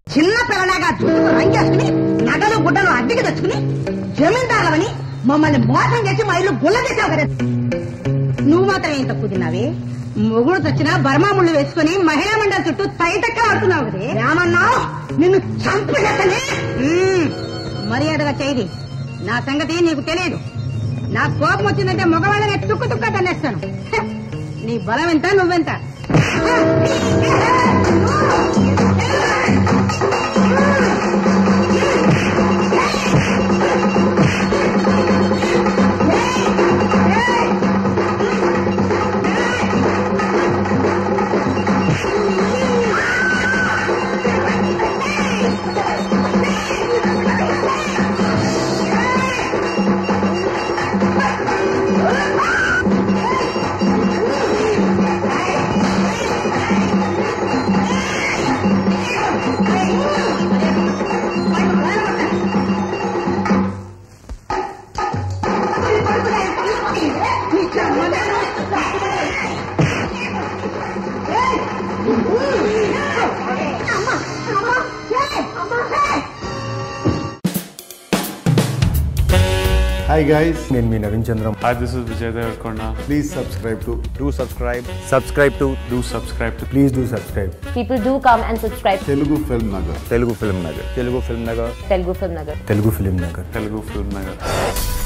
చిన్న పిల్లలాగా జుట్టుకు రంగేసుకుని నగలు గుడ్డలు అద్దెకి తెచ్చుకుని జమీందారులవని మమ్మల్ని మోసం చేసి మా ఇల్లు గుల్ల చేసావు కదా నువ్వు మాత్రం ఏం తక్కువ తిన్నావే మొగుడు తెచ్చిన బర్మా ముళ్ళు వేసుకుని మహిళా మండలి చుట్టూ తైతక్క ఆడుతున్నావు కదే రామన్నావు నిన్ను చంపేసని మర్యాదగా చేయది నా సంగతి నీకు తెలియదు నా కోపం వచ్చిందంటే మగవాళ్ళని తుక్కు తుక్క తన్నేస్తాను హ! నీ బలం ఎంత నువ్వెంత హాయ్ గైస్ నేను మీ Naveen Chandram Hi, this is Vijay Devarkonda. Please subscribe to do subscribe subscribe to Do subscribe to please do subscribe People do come and subscribe to Telugu film Nagar Telugu film Nagar Telugu film Nagar Telugu Film Nagar. Telugu film Nagar Telugu Film Nagar.